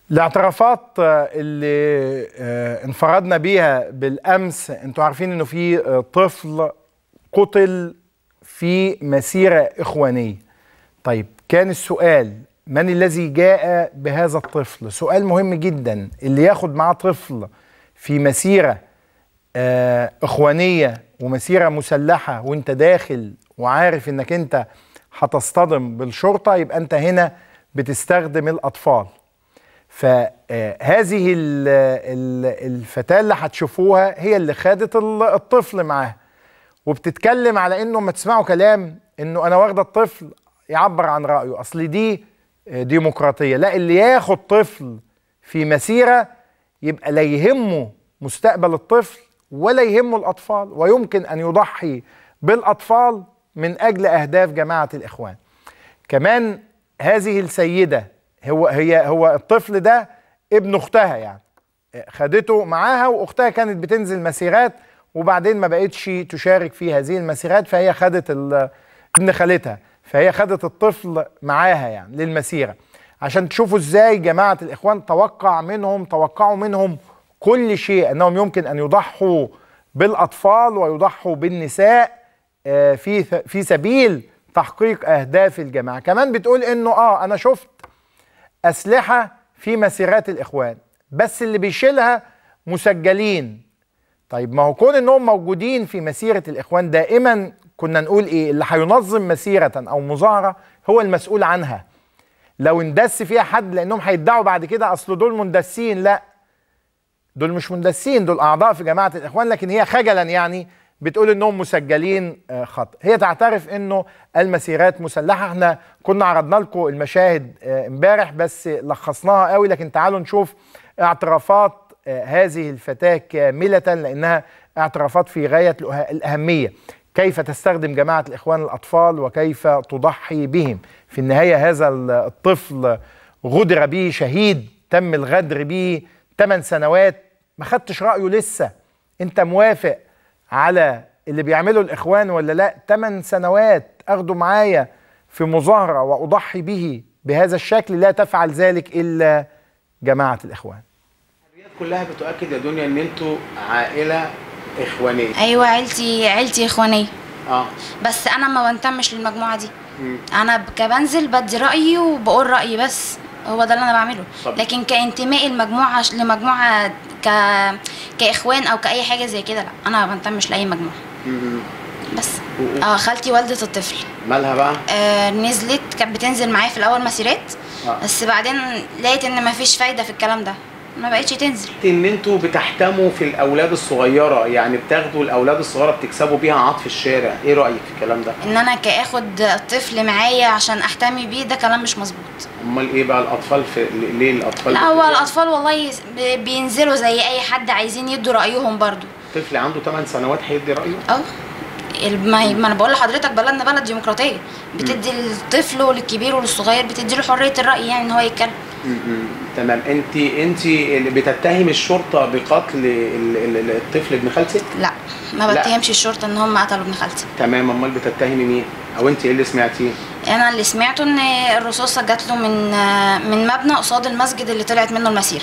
الاعترافات اللي انفردنا بيها بالامس انتوا عارفين انه في طفل قتل في مسيره اخوانيه طيب كان السؤال من الذي جاء بهذا الطفل سؤال مهم جدا اللي ياخد معاه طفل في مسيره اخوانيه ومسيره مسلحه وانت داخل وعارف انك انت هتصطدم بالشرطه يبقى انت هنا بتستخدم الاطفال فهذه الفتاة اللي هتشوفوها هي اللي خدت الطفل معاها وبتتكلم على انه ما تسمعوا كلام انه انا واخده الطفل يعبر عن رايه اصل دي ديمقراطيه لا اللي ياخد طفل في مسيره يبقى لا يهمه مستقبل الطفل ولا يهمه الاطفال ويمكن ان يضحي بالاطفال من اجل اهداف جماعه الاخوان كمان هذه السيده هو هي هو الطفل ده ابن اختها يعني خدته معاها واختها كانت بتنزل مسيرات وبعدين ما بقتش تشارك في هذه المسيرات فهي خدت ابن خالتها فهي خدت الطفل معاها يعني للمسيره عشان تشوفوا ازاي جماعه الاخوان توقع منهم توقعوا منهم كل شيء انهم يمكن ان يضحوا بالاطفال ويضحوا بالنساء في في سبيل تحقيق اهداف الجماعه كمان بتقول انه اه انا شفت أسلحة في مسيرات الإخوان بس اللي بيشيلها مسجلين طيب ما هو كون إنهم موجودين في مسيرة الإخوان دائما كنا نقول إيه اللي هينظم مسيرة أو مظاهرة هو المسؤول عنها لو اندس فيها حد لأنهم هيدعوا بعد كده أصل دول مندسين لا دول مش مندسين دول أعضاء في جماعة الإخوان لكن هي خجلا يعني بتقول انهم مسجلين خط هي تعترف انه المسيرات مسلحه احنا كنا عرضنا لكم المشاهد امبارح بس لخصناها قوي لكن تعالوا نشوف اعترافات هذه الفتاه كامله لانها اعترافات في غايه الاهميه كيف تستخدم جماعه الاخوان الاطفال وكيف تضحي بهم في النهايه هذا الطفل غدر به شهيد تم الغدر به 8 سنوات ما خدتش رايه لسه انت موافق على اللي بيعمله الاخوان ولا لا 8 سنوات اخده معايا في مظاهره واضحي به بهذا الشكل لا تفعل ذلك الا جماعه الاخوان كلها بتؤكد يا دنيا ان انتوا عائله اخوانيه ايوه عيلتي عيلتي اخوانيه اه بس انا ما بنتمش للمجموعه دي مم. انا كبنزل بدي رايي وبقول رايي بس هو ده اللي انا بعمله طب. لكن كانتمائي المجموعه لمجموعه ك كاخوان او كاي حاجه زي كده لا انا ما بنتمش لاي مجموعه مم. بس اه خالتي والده الطفل مالها بقى آه نزلت كانت بتنزل معايا في الاول مسيرات آه. بس بعدين لقيت ان ما فيش فايده في الكلام ده ما بقتش تنزل ان انتوا بتحتموا في الاولاد الصغيره يعني بتاخدوا الاولاد الصغيره بتكسبوا بيها عطف الشارع ايه رايك في الكلام ده ان انا كاخد الطفل معايا عشان احتمي بيه ده كلام مش مظبوط امال ايه بقى الاطفال في ليه الاطفال لا هو الاطفال والله بينزلوا زي اي حد عايزين يدوا رايهم برضو طفل عنده 8 سنوات هيدي رايه اه ما انا بقول لحضرتك بلدنا بلد ديمقراطيه بتدي للطفل وللكبير وللصغير بتدي له حريه الراي يعني ان هو يتكلم تمام انت انت اللي بتتهم الشرطه بقتل الطفل ابن خالتك لا ما بتهمش الشرطه ان هم قتلوا ابن خالتي تمام امال بتتهمي مين او انت ايه اللي سمعتيه انا اللي سمعته ان الرصاصه جات له من من مبنى قصاد المسجد اللي طلعت منه المسيره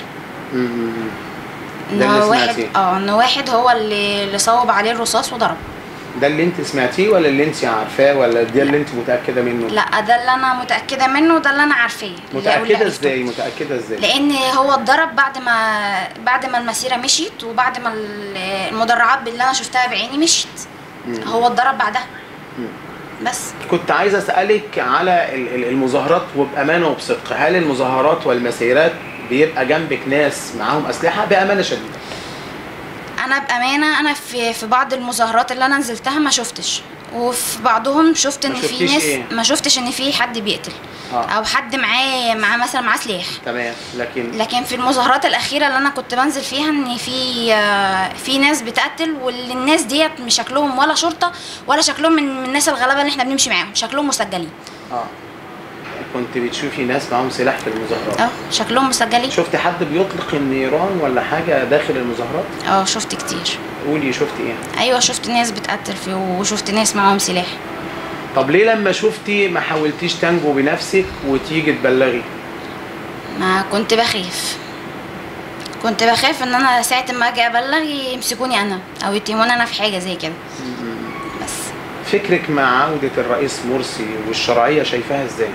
ده اللي واحد اه ان واحد هو اللي اللي صوب عليه الرصاص وضربه ده اللي انت سمعتيه ولا اللي انت عارفاه ولا ده اللي انت متاكده منه لا ده اللي انا متاكده منه وده اللي انا عارفاه متاكده ازاي متاكده ازاي لان هو اتضرب بعد ما بعد ما المسيره مشيت وبعد ما المدرعات اللي انا شفتها بعيني مشيت مم. هو اتضرب بعدها مم. بس كنت عايز اسالك على المظاهرات وبامانه وبصدق هل المظاهرات والمسيرات بيبقى جنبك ناس معاهم اسلحه بامانه شديده انا بامانه انا في في بعض المظاهرات اللي انا نزلتها ما شفتش وفي بعضهم شفت ان في ناس إيه؟ ما شفتش ان في حد بيقتل آه. او حد معاه معاه مثلا معاه سلاح تمام لكن لكن في المظاهرات الاخيره اللي انا كنت بنزل فيها ان في في ناس بتقتل والناس ديت مش شكلهم ولا شرطه ولا شكلهم من, من الناس الغلابه اللي احنا بنمشي معاهم شكلهم مسجلين اه كنت بتشوفي ناس معاهم سلاح في المظاهرات اه شكلهم مسجلين شفت حد بيطلق النيران ولا حاجه داخل المظاهرات اه شفت كتير قولي شفت ايه ايوه شفت ناس بتقتل فيه وشفت ناس معاهم سلاح طب ليه لما شفتي ما حاولتيش تنجو بنفسك وتيجي تبلغي ما كنت بخاف كنت بخاف ان انا ساعه ما اجي ابلغ يمسكوني انا او يتهموني انا في حاجه زي كده بس فكرك مع عودة الرئيس مرسي والشرعية شايفاها ازاي؟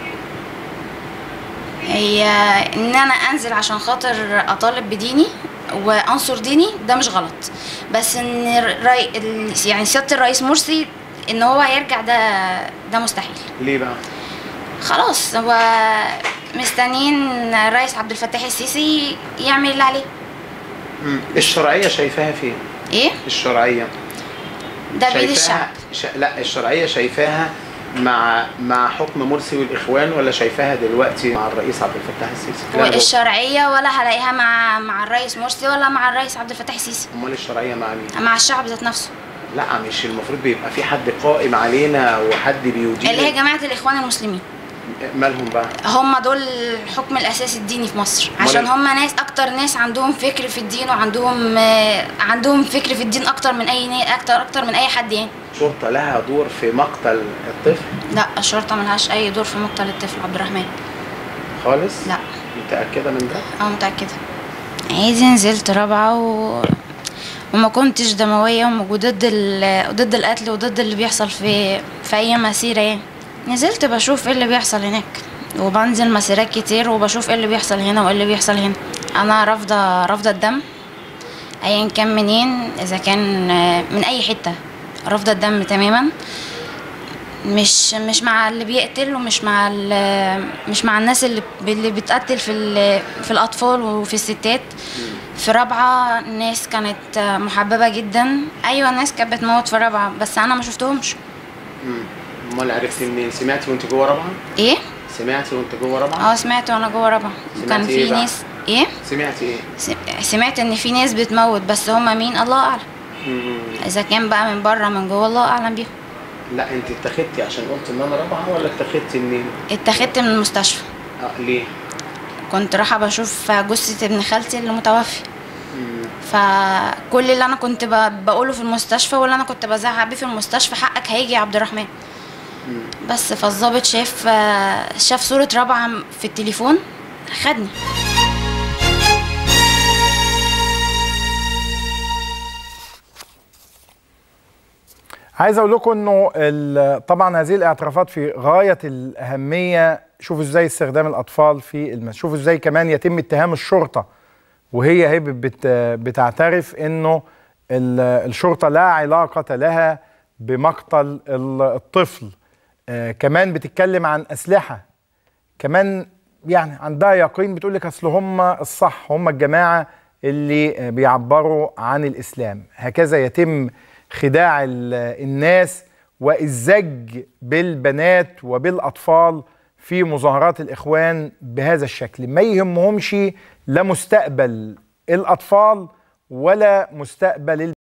هي ان انا انزل عشان خاطر اطالب بديني وانصر ديني ده مش غلط بس ان الري... ال- يعني سياده الرئيس مرسي ان هو يرجع ده ده مستحيل ليه بقى؟ خلاص هو مستنيين الرئيس عبد الفتاح السيسي يعمل اللي عليه مم. الشرعية شايفاها فين؟ ايه الشرعية ده بيد شايفاها- الشعب ش... لا الشرعية شايفاها مع مع حكم مرسي والإخوان ولا شايفاها دلوقتي مع الرئيس عبد الفتاح السيسي؟ لا، أنا بقول- والشرعيه ولا هلاقيها مع مع الرئيس مرسي ولا مع الرئيس عبد الفتاح السيسي أمال الشرعية مع مين؟ مع الشعب ذات نفسه لا مش المفروض بيبقى في حد قائم علينا وحد بيدير اللي هي جماعه الاخوان المسلمين مالهم بقى؟ هم دول الحكم الاساسي الديني في مصر أمال عشان إيه؟ هم ناس اكتر ناس عندهم فكر في الدين وعندهم آه، عندهم فكر في الدين اكتر من اي نا- اكتر اكتر من اي حد يعني شرطة لها دور في مقتل الطفل لا الشرطه ملهاش اي دور في مقتل الطفل عبد الرحمن خالص؟ لا متأكدة من ده؟ اه متاكده عادي نزلت رابعه و... وما كنتش دمويه وضد ال... ضد القتل وضد اللي بيحصل في في اي مسيره يعني نزلت بشوف ايه اللي بيحصل هناك وبنزل مسيرات كتير وبشوف ايه اللي بيحصل هنا وايه اللي بيحصل هنا انا رافضه رافضه الدم ايا كان منين اذا كان آه، من اي حته رافضه الدم تماما مش مش مع اللي بيقتل ومش مع ال- مش مع الناس اللي اللي بتقتل في ال- في الاطفال وفي الستات في رابعه الناس كانت محببه جدا ايوه الناس كانت بتموت في رابعه بس انا ما شفتهمش مم. امال عرفتي منين؟ سمعتي وانت جوه رابعه؟ ايه سمعتي وانت جوه رابعه؟ اه سمعت وانا جوه رابعه سمعتي كان إيه في بقى؟ ناس ايه سمعتي ايه؟ س- سمعت ان في ناس بتموت بس هما مين الله اعلم مم. اذا كان بقى من بره من جوه الله اعلم بيهم لا انت اتخذتي عشان قلت ان انا رابعه ولا اتخذتي منين؟ اتخذت من المستشفى اه ليه؟ كنت رايحه بشوف جثه ابن خالتي اللي متوفي مم. فكل اللي انا كنت ب- بقوله في المستشفى واللي انا كنت بزعق بيه في المستشفى حقك هيجي يا عبد الرحمن مم. بس فالظابط شاف شاف صورة رابعة في التليفون خدني عايز اقول لكم انه ال- طبعا هذه الاعترافات في غايه الاهميه شوفوا ازاي استخدام الاطفال في المس شوفوا ازاي كمان يتم اتهام الشرطه وهي هي بت بتعترف انه ال- الشرطه لا علاقه لها بمقتل ال- الطفل آه كمان بتتكلم عن اسلحه كمان يعني عندها يقين بتقول لك اصل هم الصح هم الجماعه اللي آه، بيعبروا عن الاسلام هكذا يتم خداع ال- الناس والزج بالبنات وبالاطفال في مظاهرات الاخوان بهذا الشكل ما يهمهمش لا مستقبل الاطفال ولا مستقبل